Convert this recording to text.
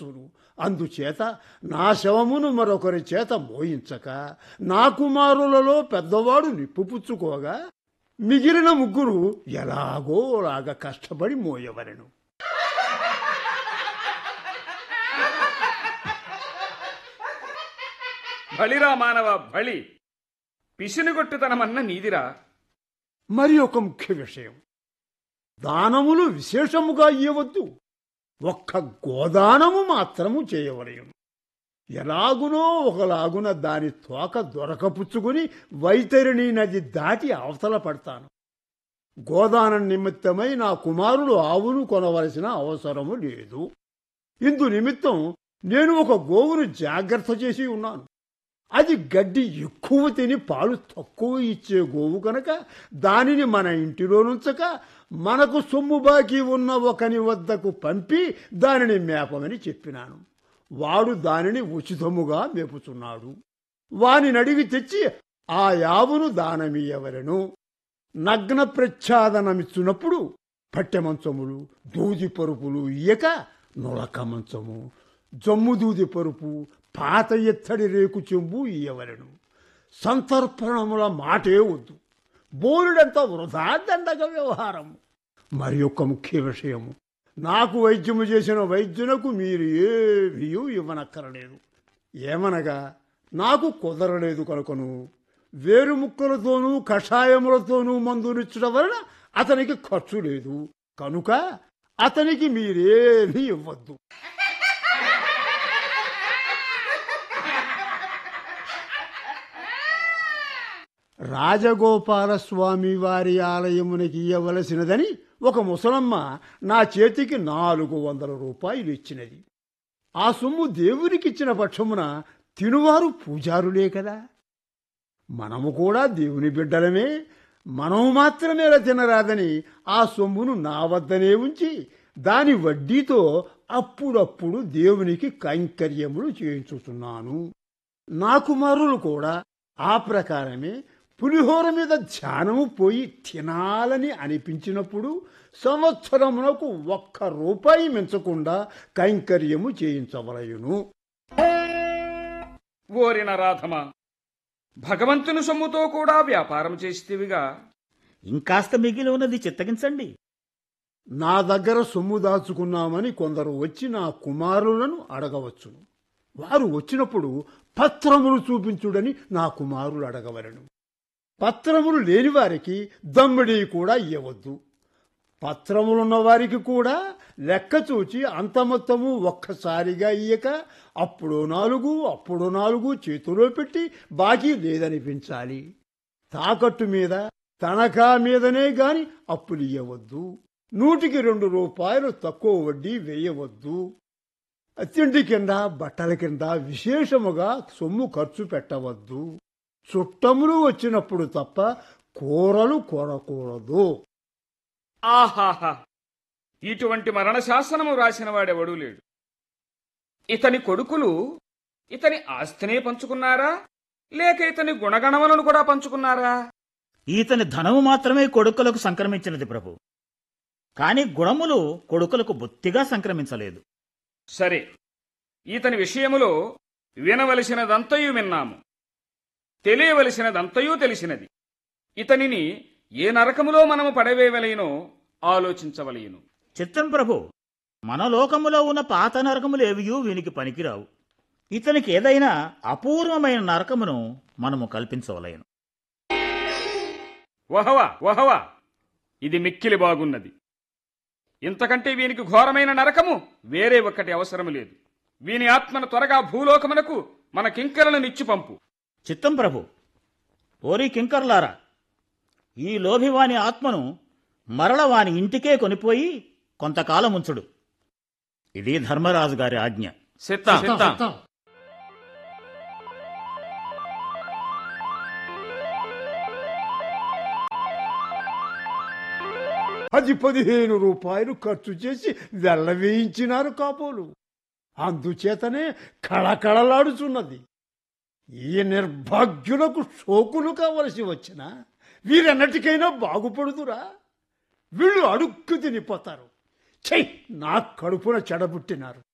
వచ్చును అందుచేత నా శవమును మరొకరి చేత మోయించక నా కుమారులలో పెద్దవాడు నిప్పు పుచ్చుకోగా మిగిలిన ముగ్గురు ఎలాగో లాగా కష్టపడి మోయవలెను బలిరా మానవ బలి పిసినుగొట్టుతనమన్న నీదిరా మరి ఒక ముఖ్య విషయం దానములు విశేషముగా ఇవ్వవద్దు ఒక్క గోదానము మాత్రము చేయవలయను ఎలాగునో ఒకలాగున దాని తోక దొరకపుచ్చుకుని వైతరిణి నది దాటి అవతల పడతాను గోదానం నిమిత్తమై నా కుమారుడు ఆవును కొనవలసిన అవసరము లేదు ఇందు నిమిత్తం నేను ఒక గోవును జాగ్రత్త చేసి ఉన్నాను అది గడ్డి ఎక్కువ తిని పాలు తక్కువ ఇచ్చే గోవు కనుక దానిని మన ఇంటిలో నుంచక మనకు సొమ్ము బాకీ ఉన్న ఒకని వద్దకు పంపి దానిని మేపమని చెప్పినాను వాడు దానిని ఉచితముగా మేపుచున్నాడు వానిని అడిగి తెచ్చి ఆ యావును దానమియ్యవలను నగ్న ప్రచ్ఛాదనమిచ్చున్నప్పుడు పట్టె మంచములు దూది పరుపులు ఇయ్యక నులక మంచము జమ్ము దూది పరుపు పాత ఎత్తడి రేకు చెంబు ఇయ్యవలను సంతర్పణముల మాటే వద్దు బోరుడంత వృధా దండగ వ్యవహారం మరి ఒక ముఖ్య విషయము నాకు వైద్యము చేసిన వైద్యునకు మీరు ఏమీ ఇవ్వనక్కరలేదు ఏమనగా నాకు కుదరలేదు కనుకను వేరు ముక్కలతోనూ కషాయములతోనూ మందునిచ్చడం వలన అతనికి ఖర్చు లేదు కనుక అతనికి మీరేమీ ఇవ్వద్దు రాజగోపాల స్వామి వారి ఆలయమునకి ఇయ్యవలసినదని ఒక ముసలమ్మ నా చేతికి నాలుగు వందల రూపాయలు ఇచ్చినది ఆ సొమ్ము దేవునికిచ్చిన పక్షమున తినువారు పూజారులే కదా మనము కూడా దేవుని బిడ్డలమే మనము మాత్రమే ఇలా తినరాదని ఆ సొమ్మును నా వద్దనే ఉంచి దాని వడ్డీతో అప్పుడప్పుడు దేవునికి కైంకర్యములు చేయించుతున్నాను నా కుమారులు కూడా ఆ ప్రకారమే పులిహోర మీద ధ్యానము పోయి తినాలని అనిపించినప్పుడు సంవత్సరమునకు ఒక్క రూపాయి మించకుండా కైంకర్యము చేయించవలయును ఓరిన రాధమా భగవంతుని సొమ్ముతో కూడా వ్యాపారం చేస్తేవిగా ఇంకాస్త మిగిలి ఉన్నది చిత్తగించండి నా దగ్గర సొమ్ము దాచుకున్నామని కొందరు వచ్చి నా కుమారులను అడగవచ్చును వారు వచ్చినప్పుడు పత్రములు చూపించుడని నా కుమారులు అడగవలను పత్రములు లేని వారికి దమ్మిడి కూడా ఇవ్వవద్దు పత్రములున్న వారికి కూడా లెక్క చూచి అంత మొత్తము ఒక్కసారిగా ఇయ్యక అప్పుడు నాలుగు అప్పుడు నాలుగు చేతిలో పెట్టి బాకీ లేదనిపించాలి తాకట్టు మీద తనఖా మీదనే గాని అప్పులు ఇయ్యవద్దు నూటికి రెండు రూపాయలు తక్కువ వడ్డీ వేయవద్దు తిండి కింద బట్టల కింద విశేషముగా సొమ్ము ఖర్చు పెట్టవద్దు చుట్టములు వచ్చినప్పుడు తప్ప కూరలు కొనకూడదు ఆహాహా ఇటువంటి మరణ శాసనము రాసిన వాడెవడూ లేడు ఇతని కొడుకులు ఇతని ఆస్తినే పంచుకున్నారా లేక ఇతని గుణగణములను కూడా పంచుకున్నారా ఈతని ధనము మాత్రమే కొడుకులకు సంక్రమించినది ప్రభు కాని గుణములు కొడుకులకు బొత్తిగా సంక్రమించలేదు సరే ఇతని విషయములో వినవలసినదంతయు విన్నాము తెలియవలసినదంతయూ తెలిసినది ఇతనిని ఏ నరకములో మనము పడవేయవలయనో ఆలోచించవలయను చిత్తం ప్రభు మన లోకములో ఉన్న పాత నరకములు ఏవియూ వీనికి పనికిరావు ఇతనికి ఏదైనా అపూర్వమైన నరకమును మనము కల్పించవలయను వహవా వహవా ఇది మిక్కిలి బాగున్నది ఇంతకంటే వీనికి ఘోరమైన నరకము వేరే ఒక్కటి అవసరం లేదు వీని ఆత్మను త్వరగా భూలోకమునకు మన కింకరలను నిచ్చి పంపు చిత్తం ప్రభు ఓరి కింకర్లారా ఈ లోభివాని ఆత్మను మరల వాని ఇంటికే కొనిపోయి కొంతకాలం ఉంచుడు ఇది ధర్మరాజు గారి ఆజ్ఞ సిత్తం సిత్తం అది పదిహేను రూపాయలు ఖర్చు చేసి వెళ్ళవేయించినారు కాపోలు అందుచేతనే కళకళలాడుచున్నది ఈ నిర్భాగ్యులకు శోకులు కావలసి వచ్చిన వీరెన్నటికైనా బాగుపడుదురా వీళ్ళు అడుక్కు తినిపోతారు చెయ్ నా కడుపున చెడబుట్టినారు